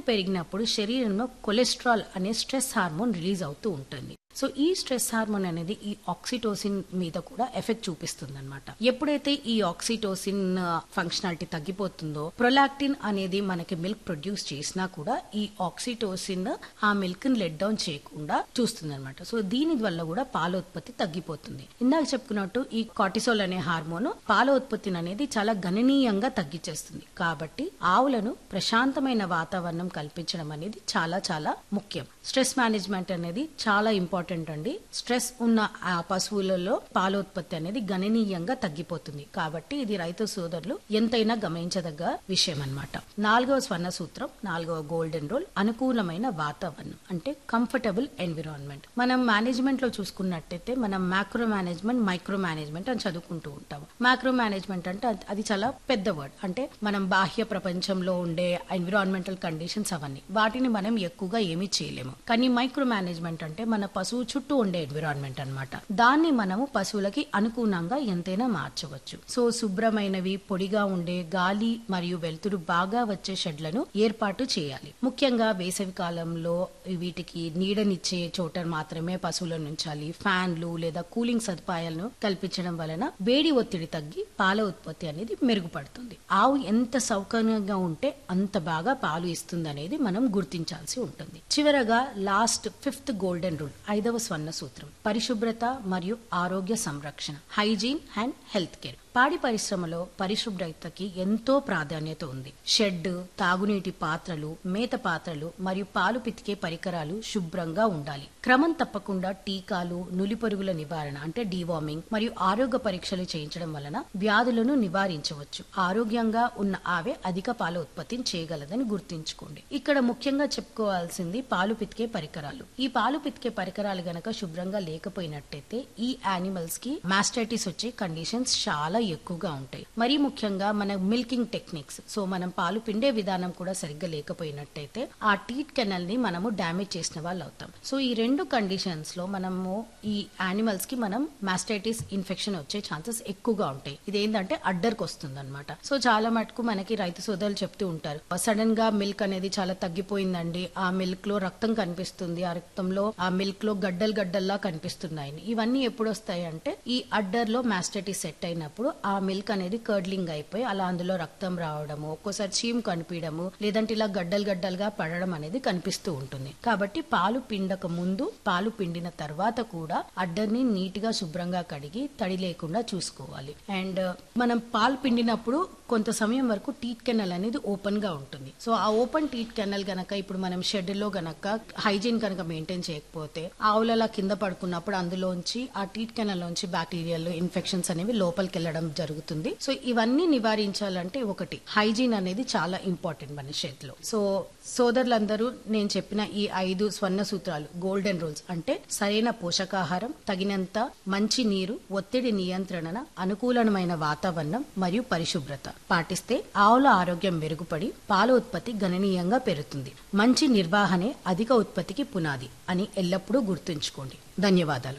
పెరిగినప్పుడు శరీరంలో కొలెస్ట్రాల్ అనే స్ట్రెస్ హార్మోన్ రిలీజ్ అవుతూ ఉంటుంది సో ఈ స్ట్రెస్ హార్మోన్ అనేది ఈ ఆక్సిటోసిన్ మీద కూడా ఎఫెక్ట్ చూపిస్తుంది అనమాట ఎప్పుడైతే ఈ ఆక్సిటోసిన్ ఫంక్షనాలిటీ తగ్గిపోతుందో ప్రొలాక్టిన్ అనేది మనకి మిల్క్ ప్రొడ్యూస్ చేసినా కూడా ఈ ఆక్సిటోసిన్ ఆ మిల్క్ ని లెట్ డౌన్ చేయకుండా చూస్తుంది అనమాట సో దీని వల్ల కూడా పాల ఉత్పత్తి తగ్గిపోతుంది ఇందాక చెప్పుకున్నట్టు ఈ కార్టిసోల్ అనే హార్మోన్ పాల ఉత్పత్తిని అనేది చాలా గణనీయంగా తగ్గించేస్తుంది కాబట్టి ఆవులను ప్రశాంతమైన వాతావరణం కల్పించడం అనేది చాలా చాలా ముఖ్యం స్ట్రెస్ మేనేజ్మెంట్ అనేది చాలా ఇంపార్టెంట్ అండి స్ట్రెస్ ఉన్న ఆ పశువులలో పాల ఉత్పత్తి అనేది గణనీయంగా తగ్గిపోతుంది కాబట్టి ఇది రైతు సోదరులు ఎంతైనా గమనించదగ్గ విషయం అన్నమాట నాలుగవ స్వర్ణ సూత్రం నాలుగవ గోల్డెన్ రూల్ అనుకూలమైన వాతావరణం అంటే కంఫర్టబుల్ ఎన్విరాన్మెంట్ మనం మేనేజ్మెంట్ లో చూసుకున్నట్టయితే మనం మ్యాక్రో మేనేజ్మెంట్ మైక్రో మేనేజ్మెంట్ అని చదువుకుంటూ ఉంటాం మ్యాక్రో మేనేజ్మెంట్ అంటే అది- అది చాలా పెద్ద వర్డ్ అంటే మనం బాహ్య ప్రపంచంలో ఉండే ఎన్విరాన్మెంటల్ కండిషన్స్ అవన్నీ వాటిని మనం ఎక్కువగా ఏమీ చేయలేము కానీ మైక్రో మేనేజ్మెంట్ అంటే మన పశువు చుట్టూ ఉండే ఎన్విరాన్మెంట్ అన్నమాట దాన్ని మనము పశువులకి అనుగుణంగా ఎంతైనా మార్చవచ్చు సో శుభ్రమైనవి పొడిగా ఉండే గాలి మరియు వెలుతురు బాగా వచ్చే షెడ్లను ఏర్పాటు చేయాలి ముఖ్యంగా వేసవి కాలంలో వీటికి నీడనిచ్చే చోట మాత్రమే పశువులను ఉంచాలి ఫ్యాన్లు లేదా కూలింగ్ సదుపాయాలను కల్పించడం వలన వేడి ఒత్తిడి తగ్గి పాల ఉత్పత్తి అనేది మెరుగుపడుతుంది ఆవు ఎంత సౌకర్యంగా ఉంటే అంత బాగా పాలు ఇస్తుంది అనేది మనం గుర్తించాల్సి ఉంటుంది చివరగా లాస్ట్ ఫిఫ్త్ గోల్డెన్ రూల్ ఐదవ స్వర్ణ సూత్రం పరిశుభ్రత మరియు ఆరోగ్య సంరక్షణ హైజీన్ అండ్ హెల్త్ కేర్ పాడి పరిశ్రమలో పరిశుభ్రతకి ఎంతో ప్రాధాన్యత ఉంది షెడ్ తాగునీటి పాత్రలు మేత పాత్రలు మరియు పాలు పితికే పరికరాలు శుభ్రంగా ఉండాలి క్రమం తప్పకుండా టీకాలు నులిపొరుగుల నివారణ అంటే డీవార్మింగ్ మరియు ఆరోగ్య పరీక్షలు చేయించడం వలన వ్యాధులను నివారించవచ్చు ఆరోగ్యంగా ఉన్న ఆవే అధిక పాల ఉత్పత్తిని చేయగలదని గుర్తుంచుకోండి ఇక్కడ ముఖ్యంగా చెప్పుకోవాల్సింది పాలు పితికే పరికరాలు ఈ పాలు పితికే పరికరాలు గనక శుభ్రంగా లేకపోయినట్టయితే ఈ యానిమల్స్ కి మాస్టైటిస్ వచ్చే కండిషన్స్ చాలా ఎక్కువగా ఉంటాయి మరీ ముఖ్యంగా మన మిల్కింగ్ టెక్నిక్స్ సో మనం పాలు పిండే విధానం కూడా సరిగ్గా లేకపోయినట్టయితే ఆ టీట్ కెనల్ ని మనము డ్యామేజ్ చేసిన వాళ్ళు అవుతాం సో ఈ రెండు కండిషన్స్ లో మనము ఈ యానిమల్స్ కి మనం మాస్టైటిస్ ఇన్ఫెక్షన్ వచ్చే ఛాన్సెస్ ఎక్కువగా ఉంటాయి ఇది ఏంటంటే అడ్డర్కి వస్తుంది అనమాట సో చాలా మటుకు మనకి రైతు సోదరులు చెప్తూ ఉంటారు సడన్ గా మిల్క్ అనేది చాలా తగ్గిపోయిందండి ఆ మిల్క్ లో రక్తం కనిపిస్తుంది ఆ రక్తంలో ఆ మిల్క్ లో గడ్డలు గడ్డల్లా కనిపిస్తున్నాయి ఇవన్నీ ఎప్పుడు వస్తాయి అంటే ఈ అడ్డర్ లో మాస్టైటిస్ సెట్ అయినప్పుడు ఆ మిల్క్ అనేది కర్డ్లింగ్ అయిపోయి అలా అందులో రక్తం రావడము ఒక్కోసారి చీమ్ కనిపించడము లేదంటే ఇలా గడ్డలు గడ్డలుగా పడడం అనేది కనిపిస్తూ ఉంటుంది కాబట్టి పాలు పిండక ముందు పాలు పిండిన తర్వాత కూడా అడ్డర్ని నీట్ గా శుభ్రంగా కడిగి తడి లేకుండా చూసుకోవాలి అండ్ మనం పాలు పిండినప్పుడు కొంత సమయం వరకు టీట్ కెనల్ అనేది ఓపెన్ గా ఉంటుంది సో ఆ ఓపెన్ టీట్ కెనల్ గనక ఇప్పుడు మనం షెడ్ లో గనక హైజీన్ కనుక మెయింటైన్ చేయకపోతే ఆవులలా కింద పడుకున్నప్పుడు అందులోంచి ఆ టీట్ కెనల్ లోంచి బ్యాక్టీరియాలు ఇన్ఫెక్షన్స్ అనేవి లోపలికి వెళ్ళడం జరుగుతుంది సో ఇవన్నీ నివారించాలంటే ఒకటి హైజీన్ అనేది చాలా ఇంపార్టెంట్ మన చేతిలో సో సోదరులందరూ నేను చెప్పిన ఈ ఐదు స్వర్ణ సూత్రాలు గోల్డెన్ రూల్స్ అంటే సరైన పోషకాహారం తగినంత మంచి నీరు ఒత్తిడి నియంత్రణ అనుకూలమైన వాతావరణం మరియు పరిశుభ్రత పాటిస్తే ఆవుల ఆరోగ్యం మెరుగుపడి పాల ఉత్పత్తి గణనీయంగా పెరుగుతుంది మంచి నిర్వహణే అధిక ఉత్పత్తికి పునాది అని ఎల్లప్పుడూ గుర్తుంచుకోండి ధన్యవాదాలు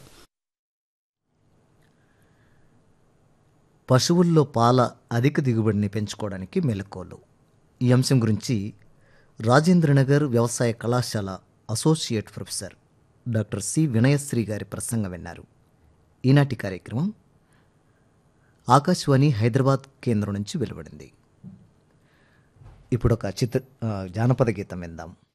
పశువుల్లో పాల అధిక దిగుబడిని పెంచుకోవడానికి మెలకువలు ఈ అంశం గురించి రాజేంద్రనగర్ వ్యవసాయ కళాశాల associate professor doctor C Vinayasri గారి ప్రసంగం విన్నారు ఈనాటి కార్యక్రమం ఆకాశవాణి హైదరాబాద్ కేంద్రం నుంచి వెలువడింది ఇప్పుడు ఒక చిత్ర ఆ, జానపద గీతం విందాం